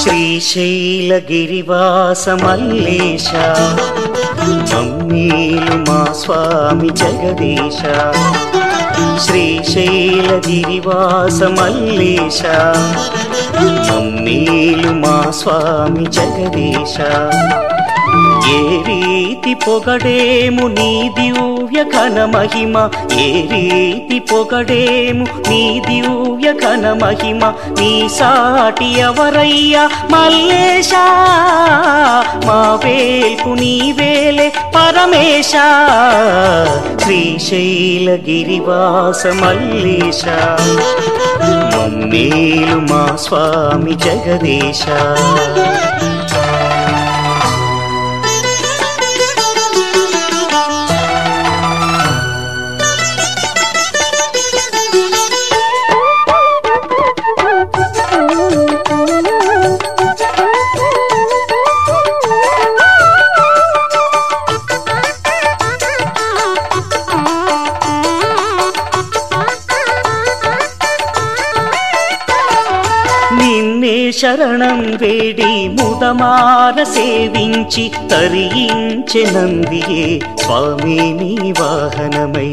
శ్రీశైలగిరివాస మల్లేశ మమ్మీలు మా స్వామి జగదీశ శ్రీశైలగిరివాస మల్లేశ మమ్మీలు మా స్వామి జగదీశ ఏ రీతి పొగడేము నీ దివ్య ఘన మహిమ ఏ రీతి పొగడేము నీ దివ్య ఘన మహిమ నీ సాటి ఎవరయ్యా మల్లేశ మా వేల్పు నీ వేలే పరమేశ శ్రీశైల గిరివాస మల్లేశ మమ్మేలు మా స్వామి జగదీశ నిన్నే శరణం వేడి ముదమార సేవించి తరించె నందియే స్వామి నీ వాహనమై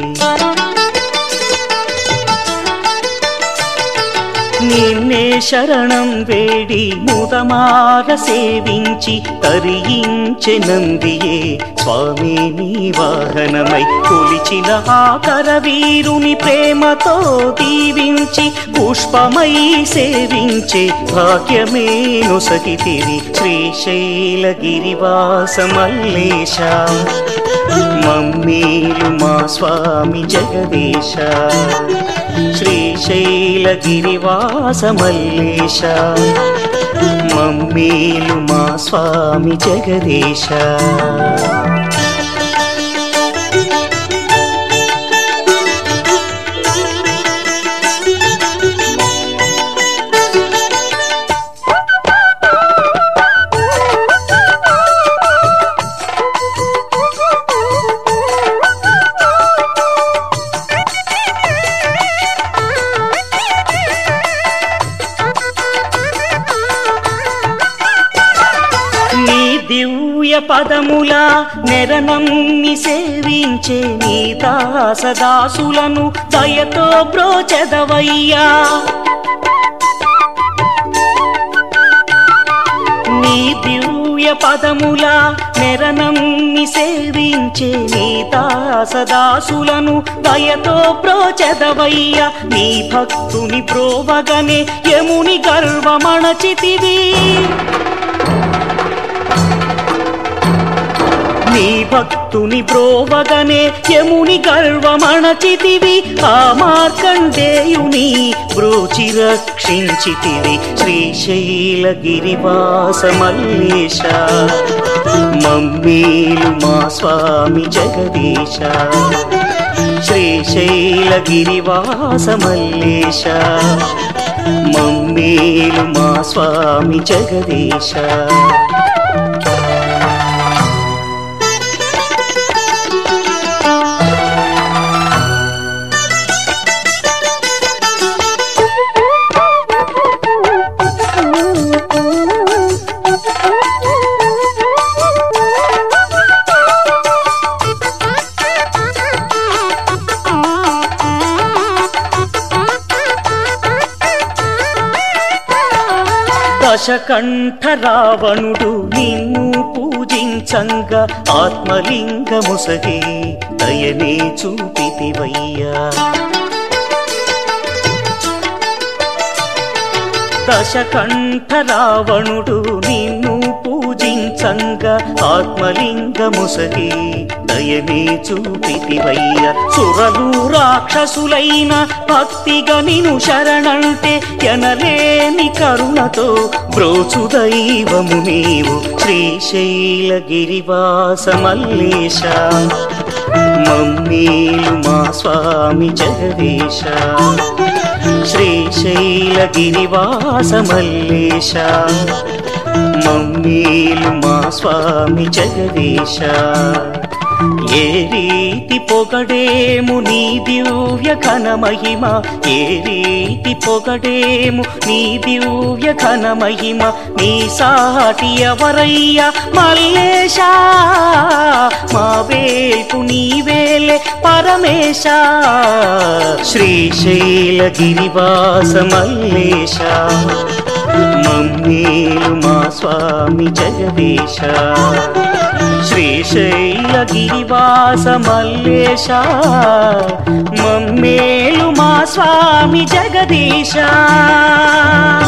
నిన్నే శరణం వేడి ముదమార సేవించి తరించె నందియే స్వామి నీ వాహనమై కొలిచిన ఆకర వీరుని ప్రేమతో దీవించి పుష్పమై సేవించే భాగ్యమే నొసగితివి శ్రీశైల గిరివాస మల్లేశ మమ్మీలు మా స్వామి జగదీశ శ్రీశైల గిరివాస మల్లేశ మమ్మీలు మా స్వామి జగదీశ నీ దివ్య పదముల నెరనమ్మి సేవించే నీ దాసదాసులను దయతో బ్రోచెదవయ్యా నీ దివ్య పదముల నెరనమ్మి సేవించే నీ దాసదాసులను దయతో ప్రోచెదవయ్య నీ భక్తుని ప్రోవగనే యముని గర్వమణచితివి నీ భక్తుని బ్రోవగనే యముని గర్వమణచితివి ఆ మార్కండేయుని బ్రోచి రక్షించితివి శ్రీశైల గిరివాస మల్లేశ మమ్మీలు మా స్వామి జగదీశ శ్రీశైల గిరివాస మల్లేశ మమ్మీలు మా స్వామి జగదీశ దశకంఠ రావణుడు నిన్ను పూజించంగా ఆత్మలింగముసగే దయనే చూపితివయ్యా దశకంఠ రావణుడు నిన్ను పూజించంగా ఆత్మలింగముసగి దయనే చూపితివయ్య సురలు రాక్షసులైన భక్తిగా నిను శరణంటే ఎనలేని కరుణతో బ్రోచు దైవము నీవు శ్రీశైల గిరివాస మల్లేశ మమ్మీలు మా స్వామి జగదీశ శ్రీశైల గిరివాస మల్లేశ మమ్మీలు మా స్వామి జగదీశ ఏ రీతి పొగడేము నీ దివ్య ఘన మహిమ ఏ రీతి పొగడేము నీ దివ్య ఘన మహిమ నీ సాటి ఎవరయ్యా మల్లేశ మా వేపు నీవేలే పరమేశ శ్రీశైల గిరివాస మల్లేశ మమ్మేలు మా స్వామి జగదీశ శ్రీశైల గిరివాస మల్లేశ మమ్మేలు మా స్వామి జగదీశ